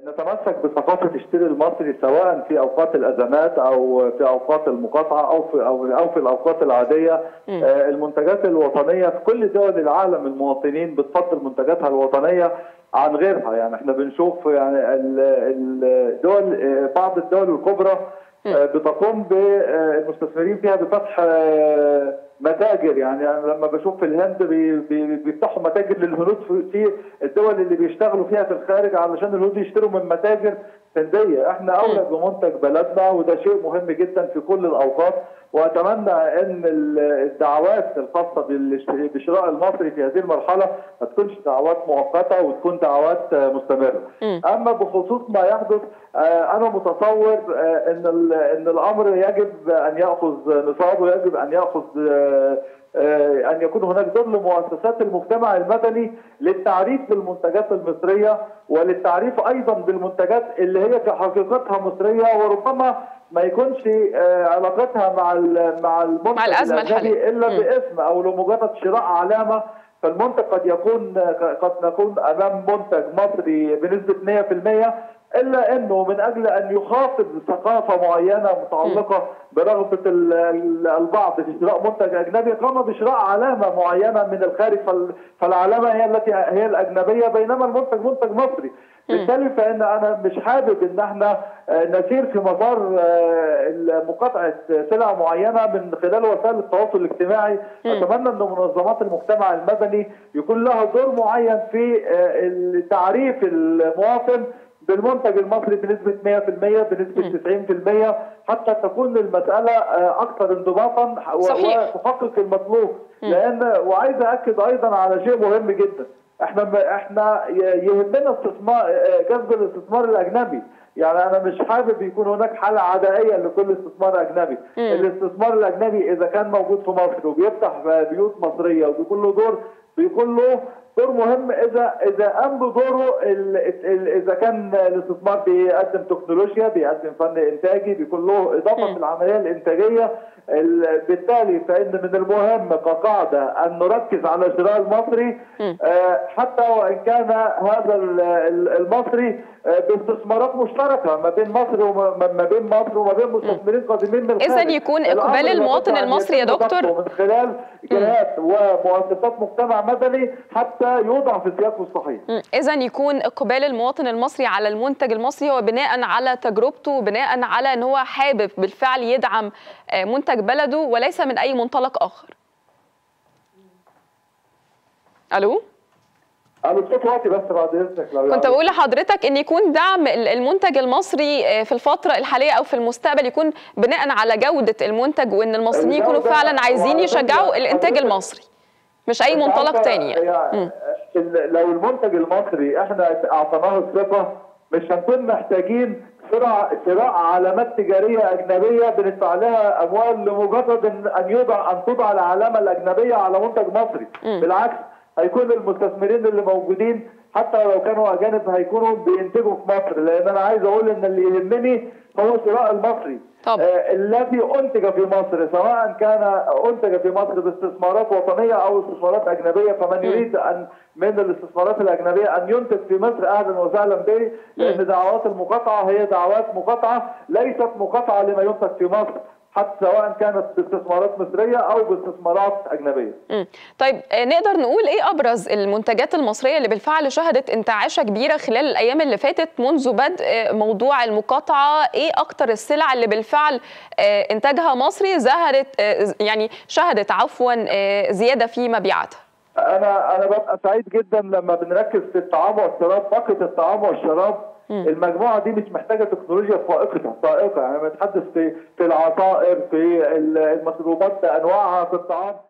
نتمسك بثقافه اشتري المصري سواء في اوقات الازمات او في اوقات المقاطعه او في او او في الاوقات العاديه آه، المنتجات الوطنيه في كل دول العالم المواطنين بتفضل منتجاتها الوطنيه عن غيرها يعني احنا بنشوف يعني ال- الدول آه، بعض الدول الكبرى آه، بتقوم بالمستثمرين فيها بفتح آه، متاجر يعني أنا لما بشوف في الهند بي- بي- بيفتحوا متاجر للهنود في- في الدول اللي بيشتغلوا فيها في الخارج علشان الهنود يشتروا من متاجر هنديه احنا اولى بمنتج بلدنا وده شيء مهم جدا في كل الاوقات واتمنى ان ال- الدعوات الخاصه بالش- بالشراء المصري في هذه المرحله ما تكونش دعوات مؤقته وتكون دعوات آه، مستمره. اما بخصوص ما يحدث آه، انا متصور آه، ان ال- ان الامر يجب ان ياخذ نصابه يجب ان ياخذ آه، آه، ان يكون هناك دور لمؤسسات المجتمع المدني للتعريف بالمنتجات المصريه وللتعريف ايضا بالمنتجات اللي هي في حقيقتها مصريه وربما ما يكونش آه، علاقتها مع ال- مع المنتج مع الأزمة الأجنبي الحالية. الا مم. باسم او لمجرد شراء علامه فالمنتج قد يكون قد نكون امام منتج مصري بنسبه 100% الا انه من اجل ان يخاطب ثقافه معينه متعلقه برغبه ال- ال- البعض في شراء منتج اجنبي قام بشراء علامه معينه من الخارج فال- فالعلامه هي التي هي الاجنبيه بينما المنتج منتج مصري بالتالي فان انا مش حابب ان احنا آه، نسير في مسار آه، مقاطعه سلع معينه من خلال وسائل التواصل الاجتماعي اتمنى ان منظمات المجتمع المدني يكون لها دور معين في آه، تعريف المواطن بالمنتج المصري بنسبة 100% بنسبة 90% حتى تكون المسألة آه، أكثر انضباطا و- صحيح. وتحقق المطلوب لأن وعايز أكد أيضا على شيء مهم جدا احنا م- احنا ي- يهمنا استثمار آه، جذب الاستثمار الأجنبي يعني أنا مش حابب يكون هناك حالة عدائية لكل استثمار أجنبي الاستثمار الأجنبي إذا كان موجود في مصر وبيفتح بيوت مصرية وبيكون له دور بيكون له دور مهم اذا اذا قام بدوره ال- ال- اذا كان الاستثمار بيقدم تكنولوجيا بيقدم فن انتاجي بيكون له اضافه في العمليه الانتاجيه ال- بالتالي فان من المهم كقاعده ان نركز على الشراء المصري آه، حتى وان كان هذا ال- ال- المصري آه، باستثمارات مشتركه ما بين مصر وما ما بين مصر وما بين مستثمرين قادمين من إذن الخارج. يكون الأمر إقبال لابد المواطن أن المصري يا يتم دكتور؟ ضبطه من خلال جهات ومؤسسات مجتمع مدني حتى يوضع في سياقه الصحيح إذا يكون إقبال المواطن المصري على المنتج المصري هو بناء على تجربته وبناء على أن هو حابب بالفعل يدعم آه، منتج بلده وليس من أي منطلق آخر ألو انا الصوت وقتي بس بعد اذنك لو كنت يعني. بقول لحضرتك ان يكون دعم ال- المنتج المصري آه، في الفتره الحاليه او في المستقبل يكون بناء على جوده المنتج وان المصريين يكونوا الجودة فعلا عايزين وعلى يشجعوا فكرة الانتاج حضرتك- المصري مش اي أنت منطلق عارفة تاني يعني. يعني مم. ال- لو المنتج المصري احنا اعطيناه الثقه مش هنكون محتاجين شراء شراء علامات تجاريه اجنبيه بندفع لها اموال لمجرد ان ان يوضع ان توضع العلامه الاجنبيه على منتج مصري بالعكس هيكون المستثمرين اللي موجودين حتى لو كانوا اجانب هيكونوا بينتجوا في مصر لان انا عايز اقول ان اللي يهمني هو شراء المصري طب. آه، الذي انتج في مصر سواء كان انتج في مصر باستثمارات وطنيه او استثمارات اجنبيه فمن يريد ان من الاستثمارات الاجنبيه ان ينتج في مصر اهلا وسهلا به لان دعوات المقاطعه هي دعوات مقاطعه ليست مقاطعه لما ينتج في مصر حتى سواء كانت باستثمارات مصريه او باستثمارات اجنبيه. مم. طيب آه، نقدر نقول ايه ابرز المنتجات المصريه اللي بالفعل شهدت انتعاشه كبيره خلال الايام اللي فاتت منذ بدء آه، موضوع المقاطعه ايه اكتر السلع اللي بالفعل آه، انتاجها مصري ظهرت آه، يعني شهدت عفوا آه، زياده في مبيعاتها انا انا ببقى سعيد جدا لما بنركز في الطعام والشراب باقه الطعام والشراب المجموعه دي مش محتاجه تكنولوجيا فائقه فائقه يعني بنتحدث في في العصائر في المشروبات بانواعها في الطعام